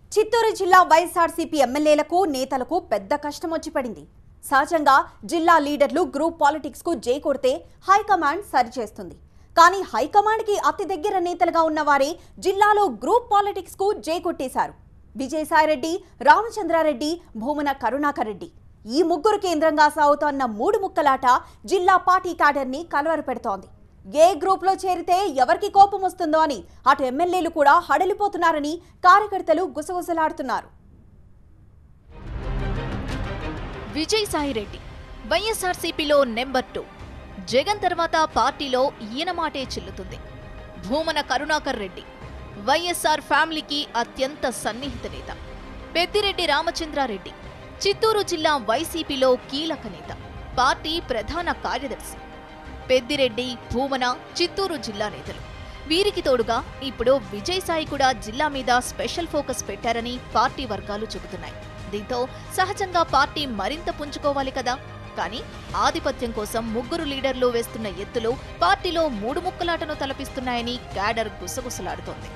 చిత్తూరు జిల్లా వైఎస్ఆర్సీపీ ఎమ్మెల్యేలకు నేతలకు పెద్ద కష్టం వచ్చి పడింది సహజంగా జిల్లా లీడర్లు గ్రూప్ పాలిటిక్స్ కు జై కొడితే హైకమాండ్ సరిచేస్తుంది కానీ హైకమాండ్కి అతి దగ్గర నేతలుగా ఉన్నవారే జిల్లాలో గ్రూప్ పాలిటిక్స్ కు జై కొట్టేశారు విజయసాయిరెడ్డి రామచంద్రారెడ్డి భూమన కరుణాకర్ రెడ్డి ఈ ముగ్గురు కేంద్రంగా సాగుతోన్న మూడు ముక్కలాట జిల్లా పార్టీ క్యాడర్ని కలవర పెడుతోంది ఏ గ్రూప్లో చేరితే ఎవరికి కోపం వస్తుందో అని అటు ఎమ్మెల్యేలు కూడా హడలిపోతున్నారని కార్యకర్తలు గుసగుసలాడుతున్నారు విజయసాయిరెడ్డి వైఎస్ఆర్సీపీలో నెంబర్ టూ జగన్ తర్వాత పార్టీలో ఈయన మాటే చెల్లుతుంది భూమన కరుణాకర్ రెడ్డి వైఎస్ఆర్ ఫ్యామిలీకి అత్యంత సన్నిహిత నేత పెద్దిరెడ్డి రామచంద్రారెడ్డి చిత్తూరు జిల్లా వైసీపీలో కీలక నేత పార్టీ ప్రధాన కార్యదర్శి పెద్దిరెడ్డి భూమన చిత్తూరు జిల్లా నేతలు వీరికి తోడుగా ఇప్పుడు విజయసాయి కూడా జిల్లా మీద స్పెషల్ ఫోకస్ పెట్టారని పార్టీ వర్గాలు చెబుతున్నాయి దీంతో సహజంగా పార్టీ మరింత పుంజుకోవాలి కదా కానీ ఆధిపత్యం కోసం ముగ్గురు లీడర్లు వేస్తున్న ఎత్తులు పార్టీలో మూడు ముక్కలాటను తలపిస్తున్నాయని క్యాడర్ గుసగుసలాడుతోంది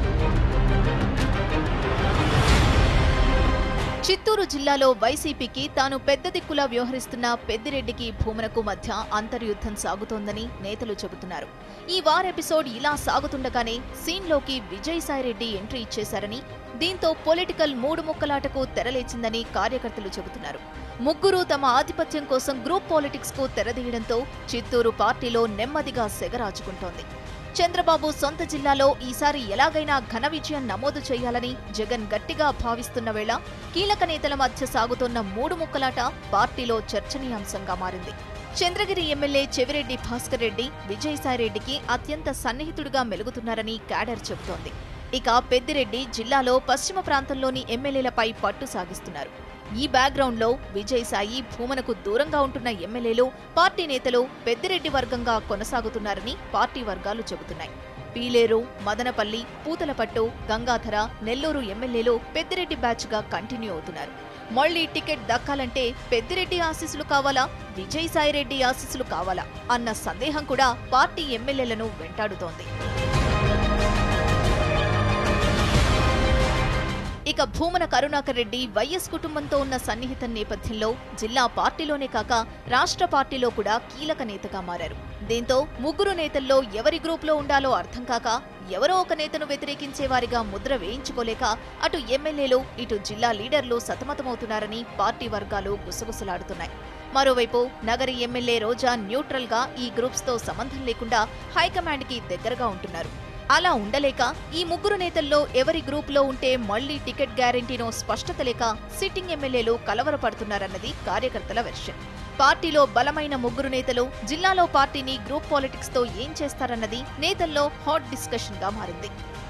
చిత్తూరు జిల్లాలో వైసీపీకి తాను పెద్ద దిక్కులా వ్యవహరిస్తున్న పెద్దిరెడ్డికి భూమనకు మధ్య అంతర్యుద్ధం సాగుతోందని నేతలు చెబుతున్నారు ఈ వార్ ఎపిసోడ్ ఇలా సాగుతుండగానే సీన్లోకి విజయసాయిరెడ్డి ఎంట్రీ ఇచ్చేశారని దీంతో పొలిటికల్ మూడు ముక్కలాటకు తెరలేచిందని కార్యకర్తలు చెబుతున్నారు ముగ్గురు తమ ఆధిపత్యం కోసం గ్రూప్ పాలిటిక్స్ కు తెరదీయడంతో చిత్తూరు పార్టీలో నెమ్మదిగా సెగరాజుకుంటోంది చంద్రబాబు సొంత జిల్లాలో ఈసారి ఎలాగైనా ఘన విజయం నమోదు చేయాలని జగన్ గట్టిగా భావిస్తున్న వేళ కీలక నేతల మధ్య సాగుతున్న మూడు ముక్కలాట పార్టీలో చర్చనీయాంశంగా మారింది చంద్రగిరి ఎమ్మెల్యే చెవిరెడ్డి భాస్కర్ రెడ్డి విజయసాయిరెడ్డికి అత్యంత సన్నిహితుడిగా మెలుగుతున్నారని క్యాడర్ చెబుతోంది ఇక పెద్దిరెడ్డి జిల్లాలో పశ్చిమ ప్రాంతంలోని ఎమ్మెల్యేలపై పట్టు సాగిస్తున్నారు ఈ బ్యాక్గ్రౌండ్ లో విజయసాయి భూమనకు దూరంగా ఉంటున్న ఎమ్మెల్యేలు పార్టీ నేతలు పెద్దిరెడ్డి వర్గంగా కొనసాగుతున్నారని పార్టీ వర్గాలు చెబుతున్నాయి పీలేరు మదనపల్లి పూతలపట్టు గంగాధర నెల్లూరు ఎమ్మెల్యేలు పెద్దిరెడ్డి బ్యాచ్ గా కంటిన్యూ అవుతున్నారు మళ్లీ టికెట్ దక్కాలంటే పెద్దిరెడ్డి ఆశీస్సులు కావాలా విజయసాయిరెడ్డి ఆశీస్సులు కావాలా అన్న సందేహం కూడా పార్టీ ఎమ్మెల్యేలను వెంటాడుతోంది ఇక భూమన కరుణాకర్ రెడ్డి వైఎస్ కుటుంబంతో ఉన్న సన్నిహిత నేపథ్యంలో జిల్లా పార్టీలోనే కాక రాష్ట్ర పార్టీలో కూడా కీలక నేతగా మారారు దీంతో ముగ్గురు నేతల్లో ఎవరి గ్రూప్లో ఉండాలో అర్థం కాక ఎవరో ఒక నేతను వ్యతిరేకించే వారిగా ముద్ర వేయించుకోలేక అటు ఎమ్మెల్యేలు ఇటు జిల్లా లీడర్లు సతమతమవుతున్నారని పార్టీ వర్గాలు గుసగుసలాడుతున్నాయి మరోవైపు నగరి ఎమ్మెల్యే రోజా న్యూట్రల్ గా ఈ గ్రూప్స్ తో సంబంధం లేకుండా హైకమాండ్ కి దగ్గరగా ఉంటున్నారు అలా ఉండలేక ఈ ముగ్గురు నేతల్లో ఎవరి గ్రూప్లో ఉంటే మళ్లీ టికెట్ గ్యారెంటీనో స్పష్టత లేక సిట్టింగ్ ఎమ్మెల్యేలు కలవరపడుతున్నారన్నది కార్యకర్తల వెర్షన్ పార్టీలో బలమైన ముగ్గురు నేతలు జిల్లాలో పార్టీని గ్రూప్ పాలిటిక్స్ తో ఏం చేస్తారన్నది నేతల్లో హాట్ డిస్కషన్ గా మారింది